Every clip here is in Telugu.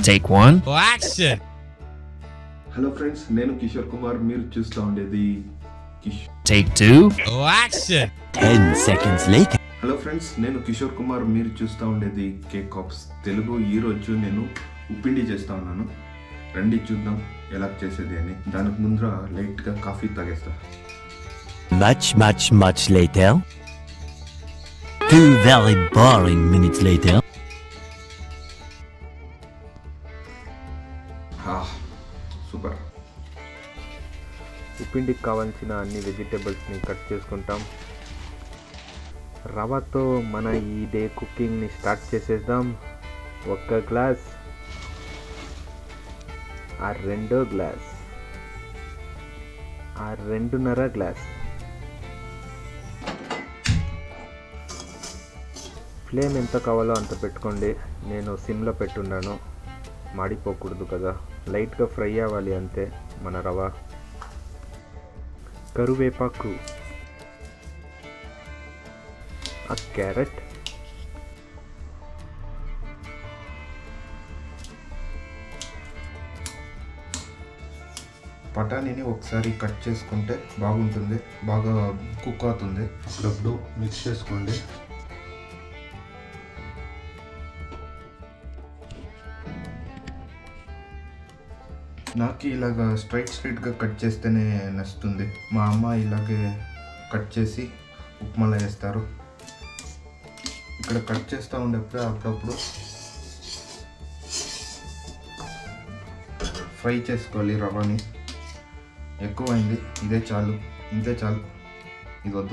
Take one. Action! Hello friends నేను కిషోర్ కుమార్ మీరు చూస్తూ ఉండేది కిష్ Take two. Action! 10 seconds later. Hello friends నేను కిషోర్ కుమార్ మీరు చూస్తూ ఉండేది కేక్ కాప్స్ తెలుగు ఈ రోజు నేను ఉప్పిండి చేస్తా ఉన్నాను రండి చూద్దాం ఎలా చేసేది అని దానికి ముందర లైట్గా కాఫీ తాగేస్తా Much, much, much later. Two very boring minutes later. Super ఉప్పిండికి కావాల్సిన అన్ని వెజిటేబుల్స్ని కట్ చేసుకుంటాం రవ్వతో మన ఈ డే కుకింగ్ని స్టార్ట్ చేసేద్దాం ఒక్క గ్లాస్ ఆ రెండో గ్లాస్ ఆ రెండున్నర గ్లాస్ ఫ్లేమ్ ఎంత కావాలో అంత పెట్టుకోండి నేను సిమ్లో పెట్టున్నాను మాడిపోకూడదు కదా లైట్గా ఫ్రై అవ్వాలి అంతే మన రవ్వ కరువేపాకు ఆ క్యారెట్ బఠానీని ఒకసారి కట్ చేసుకుంటే బాగుంటుంది బాగా కుక్ అవుతుంది అప్పుడప్పుడు మిక్స్ చేసుకోండి నాకు ఇలాగ స్ట్రైట్ స్ట్రైట్గా కట్ చేస్తేనే నచ్చుతుంది మా అమ్మ ఇలాగే కట్ చేసి ఉప్మాలో వేస్తారు ఇక్కడ కట్ చేస్తూ ఉండేప్పుడు అప్పుడప్పుడు ఫ్రై చేసుకోవాలి రవ్వని ఎక్కువైంది ఇదే చాలు ఇంతే చాలు ఇది వద్దు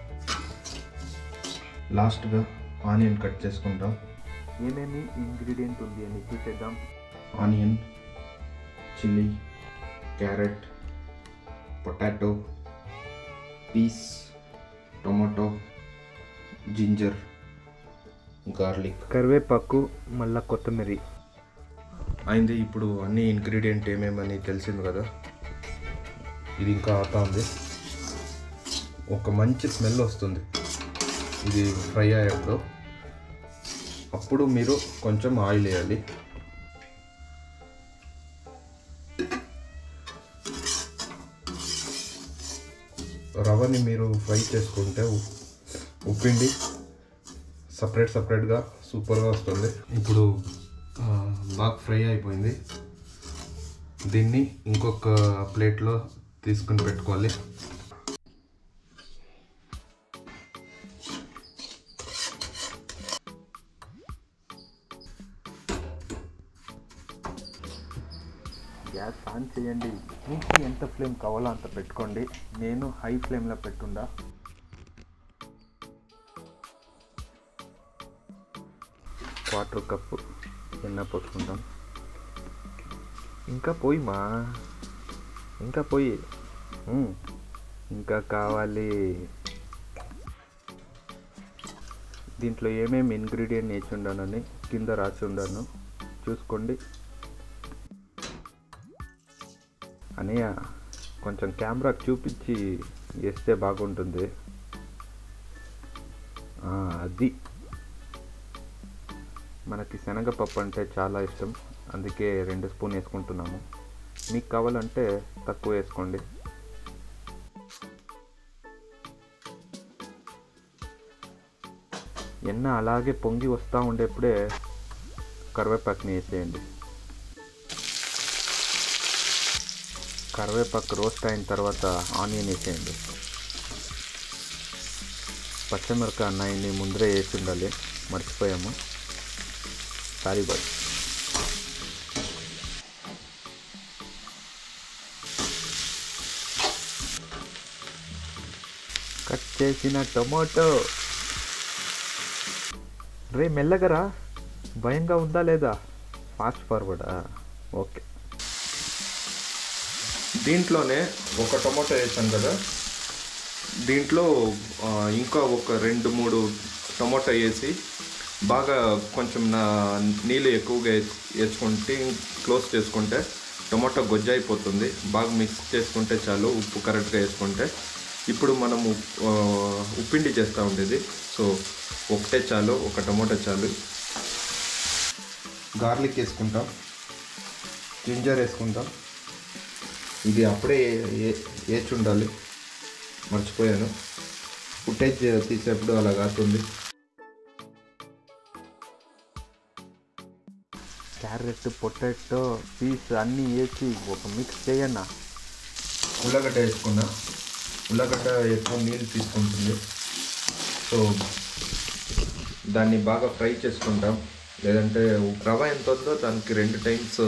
లాస్ట్గా ఆనియన్ కట్ చేసుకుంటాం ఏమేమి ఇంగ్రీడియంట్ ఉంది అని చూసేద్దాం onion chilli carrot potato peas tomato ginger garlic కరివేపాకు మళ్ళా కొత్తిమీర అయింది ఇప్పుడు అన్ని ఇంగ్రీడియంట్ ఏమేమని తెలిసింది కదా ఇది ఇంకా అవుతా ఉంది ఒక మంచి స్మెల్ వస్తుంది ఇది ఫ్రై అయ్యేప్పుడు అప్పుడు మీరు కొంచెం ఆయిల్ వేయాలి రవ్వని మీరు ఫ్రై చేసుకుంటే ఉ- ఉప్పిండి సపరేట్ సపరేట్గా సూపర్గా వస్తుంది ఇప్పుడు ఆ, బాగా ఫ్రై అయిపోయింది దీన్ని ఇంకొక ప్లేట్లో తీసుకుని పెట్టుకోవాలి గ్యాస్ ఆన్ చేయండి మీకు ఎంత ఫ్లేమ్ కావాలో అంత పెట్టుకోండి నేను హై ఫ్లేమ్లో పెట్టుండా క్వార్టర్ కప్పు ఎన్న పోసుకుంటాం ఇంకా పోయి మా ఇంకా పోయి ఉమ్, ఇంకా కావాలి దీంట్లో ఏమేమి ఇంగ్రీడియంట్ వేసి ఉండానని కింద రాసి ఉండాను చూసుకోండి అనయ్య కొంచెం కెమెరాకి చూపించి వేస్తే బాగుంటుంది ఆ, అది మనకి శనగపప్పు అంటే చాలా ఇష్టం అందుకే రెండు స్పూన్ వేసుకుంటున్నాము మీకు కావాలంటే తక్కువ వేసుకోండి ఎన్న అలాగే పొంగి వస్తూ ఉండేప్పుడే కరివేపాకుని వేసేయండి కరివేపాకు రోస్ట్ అయిన తర్వాత ఆనియన్ వేసేయండి పచ్చిమిరపకాయ అన్నాయిని ముందరే వేసి ఉండాలి మర్చిపోయాము సారీ బాయ్ కట్ చేసిన టొమాటో రే మెల్లగరా భయంగా ఉందా లేదా ఫాస్ట్ ఫార్వర్డా ఓకే దీంట్లోనే ఒక టొమాటో వేసాను కదా దీంట్లో ఆ, ఇంకా ఒక రెండు మూడు టొమాటో వేసి బాగా కొంచెం నా నీళ్ళు ఎక్కువగా వేస్- వేసుకుంటే క్లోజ్ చేసుకుంటే టొమాటో గొజ్జ అయిపోతుంది బాగా మిక్స్ చేసుకుంటే చాలు ఉప్పు కరెక్ట్గా వేసుకుంటే ఇప్పుడు మనము ఆ, ఉప్పిండి చేస్తూ ఉండేది సో ఒకటే చాలు ఒక టొమాటో చాలు గార్లిక్ వేసుకుంటాం జింజర్ వేసుకుంటాం ఇది అప్పుడే వేచి ఉండాలి మర్చిపోయాను ఫుటేజ్ తీసేప్పుడు అలా కాస్తుంది క్యారెట్ పొటాటో పీస్ అన్నీ వేసి ఒక మిక్స్ చేయన్నా ఉల్లగడ్డ వేసుకున్నా ఉల్లగడ్డ ఎక్కువ నీళ్ళు తీసుకుంటుంది సో దాన్ని బాగా ఫ్రై చేసుకుంటాం లేదంటే రవ ఎంత ఉందో దానికి రెండు టైమ్స్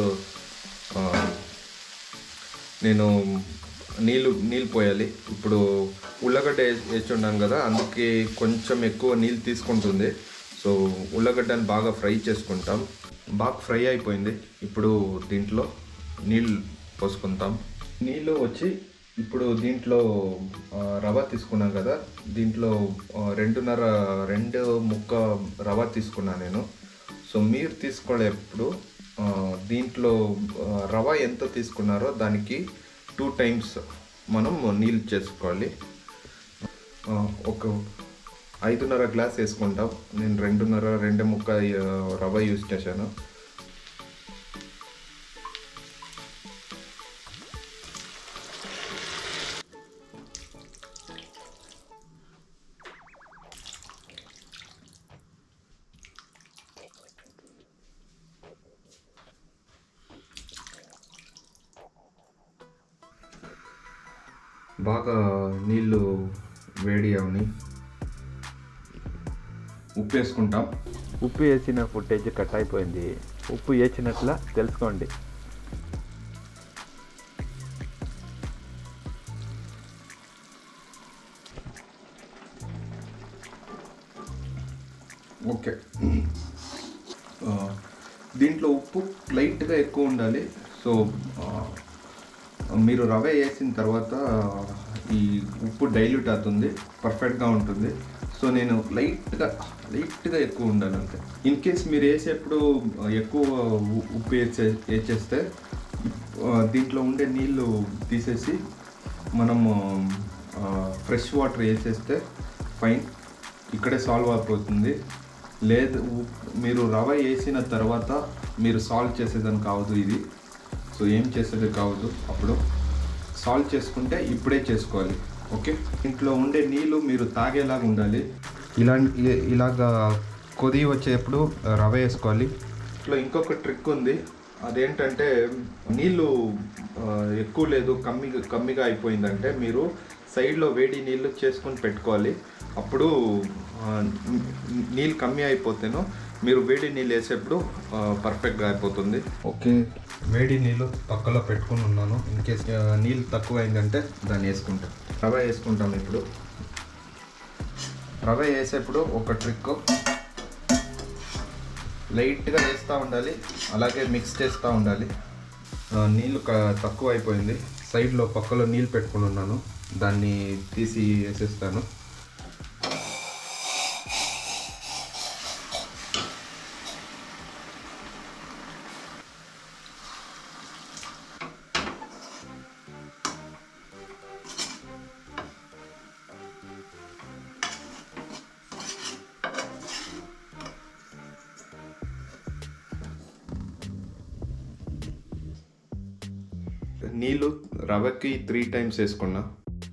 నేను నీళ్ళు నీళ్ళు పోయాలి ఇప్పుడు ఉల్లగడ్డ వేసి వేసి ఉన్నాను కదా అందుకే కొంచెం ఎక్కువ నీళ్ళు తీసుకుంటుంది సో ఉల్లగడ్డని బాగా ఫ్రై చేసుకుంటాం బాగా ఫ్రై అయిపోయింది ఇప్పుడు దీంట్లో నీళ్ళు పోసుకుంటాం నీళ్ళు వచ్చి ఇప్పుడు దీంట్లో ఆ, రవ తీసుకున్నాం కదా దీంట్లో ఆ, రెండున్నర రెండు ముక్క రవ తీసుకున్నాను నేను సో మీరు తీసుకోలేప్పుడు ఆ, దీంట్లో ఆ, రవ ఎంత తీసుకున్నారో దానికి టూ టైమ్స్ మనం నీళ్ళు చేసుకోవాలి ఆ, ఒక ఐదున్నర గ్లాస్ వేసుకుంటాం నేను రెండున్నర రెండు ముక్క ఆ, రవ యూజ్ చేశాను బాగా నీళ్ళు వేడి అవని ఉప్పు వేసుకుంటాం ఉప్పు వేసిన ఫుటేజ్ కట్ అయిపోయింది ఉప్పు వేసినట్ల తెలుసుకోండి ఓకే ఆ, దీంట్లో ఉప్పు లైట్గా ఎక్కువ ఉండాలి సో ఆ, మీరు రవ వేసిన తర్వాత ఈ ఉప్పు డైల్యూట్ అవుతుంది పర్ఫెక్ట్గా ఉంటుంది సో నేను లైట్గా లైట్గా ఎక్కువ ఉండాలి అంతే ఇన్ కేస్ మీరు వేసేప్పుడు ఎక్కువ ఉ- ఉప్పు వేసే వేసేస్తే ఆ, దీంట్లో ఉండే నీళ్ళు తీసేసి మనము ఫ్రెష్ వాటర్ వేసేస్తే ఫైన్ ఇక్కడే సాల్వ్ అయిపోతుంది లేదు ఉ- మీరు రవ వేసిన తర్వాత మీరు సాల్వ్ చేసేదని కావద్దు ఇది సో ఏం చేసేది కావద్దు అప్పుడు సాల్వ్ చేసుకుంటే ఇప్పుడే చేసుకోవాలి ఓకే ఇంట్లో ఉండే నీళ్ళు మీరు తాగేలాగా ఉండాలి ఇలా ఇ- ఇలాగా కొది వచ్చేప్పుడు రవ వేసుకోవాలి ఇట్లా ఇంకొక ట్రిక్ ఉంది అదేంటంటే నీళ్ళు ఆ, ఎక్కువ లేదు కమ్మిగా కమ్మిగా అయిపోయిందంటే మీరు సైడ్లో వేడి నీళ్ళు చేసుకొని పెట్టుకోవాలి అప్పుడు ఆ, నీ- నీళ్ళు కమ్మి అయిపోతేనో మీరు వేడి నీళ్ళు వేసేప్పుడు ఆ, పర్ఫెక్ట్గా అయిపోతుంది ఓకే వేడి నీళ్ళు పక్కలో పెట్టుకుని ఉన్నాను ఇన్ కేస్ నీళ్ళు తక్కువ అయిందంటే దాన్ని వేసుకుంటాం రవ వేసుకుంటాం ఇప్పుడు రవ వేసేప్పుడు ఒక ట్రిక్ లైట్గా వేస్తూ ఉండాలి అలాగే మిక్స్ చేస్తూ ఉండాలి ఆ, నీళ్ళు క- తక్కువ అయిపోయింది సైడ్లో పక్కలో నీళ్ళు పెట్టుకుని ఉన్నాను దాన్ని తీసి వేసేస్తాను నీళ్ళు రవ్వకి త్రీ టైమ్స్ వేసుకున్నా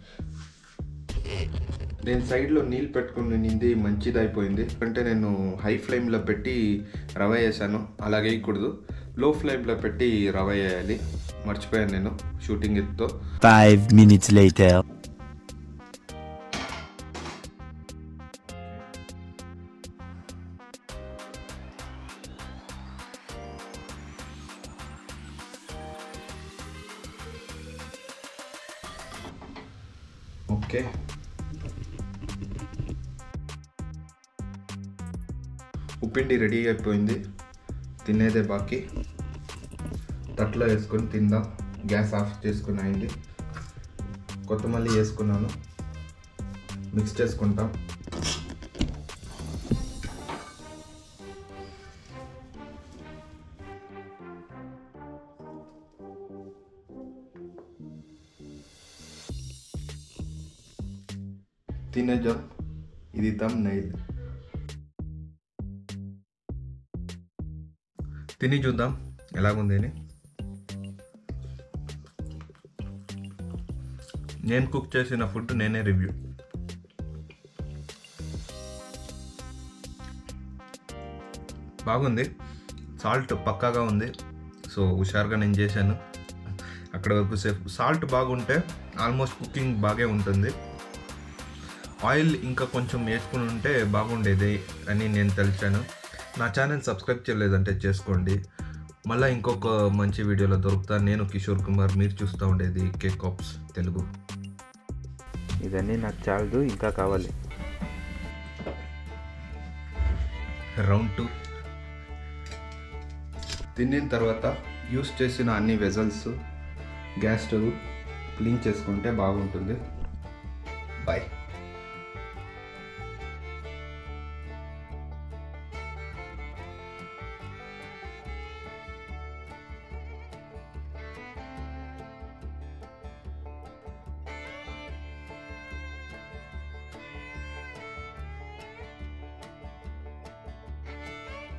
నేను సైడ్లో నీళ్ళు పెట్టుకుని నింది మంచిది అయిపోయింది అంటే నేను హై ఫ్లేమ్లో పెట్టి రవ వేసాను అలాగే వేయకూడదు లో ఫ్లేమ్లో పెట్టి రవ వేయాలి మర్చిపోయాను నేను షూటింగ్ ఎత్తుతో Five minutes later. ఓకే ఉప్పిండి రెడీ అయిపోయింది తినేదే బాకీ తట్లో వేసుకొని తిందాం గ్యాస్ ఆఫ్ చేసుకుని అయింది కొత్తమల్లి వేసుకున్నాను మిక్స్ చేసుకుంటాం తినేద్దాం ఇది దమ్ నైల్ తిని చూద్దాం ఎలాగుంది అని నేను కుక్ చేసిన ఫుడ్ నేనే రివ్యూ బాగుంది సాల్ట్ పక్కాగా ఉంది సో హుషారుగా నేను చేశాను అక్కడ వరకు సేఫ్ సాల్ట్ బాగుంటే ఆల్మోస్ట్ కుకింగ్ బాగే ఉంటుంది ఆయిల్ ఇంకా కొంచెం వేసుకుని ఉంటే బాగుండేది అని నేను తెలిసాను నా ఛానల్ సబ్స్క్రైబ్ చేయలేదంటే చేసుకోండి మళ్ళీ ఇంకొక మంచి వీడియోలో దొరుకుతా నేను కిషోర్ కుమార్ మీరు చూస్తూ ఉండేది కే కాప్స్ తెలుగు ఇదన్నీ నాకు చాలదు ఇంకా కావాలి రౌండ్ టూ తినిన తర్వాత యూస్ చేసిన అన్ని వెజల్స్ గ్యాస్ స్టవ్ క్లీన్ చేసుకుంటే బాగుంటుంది బాయ్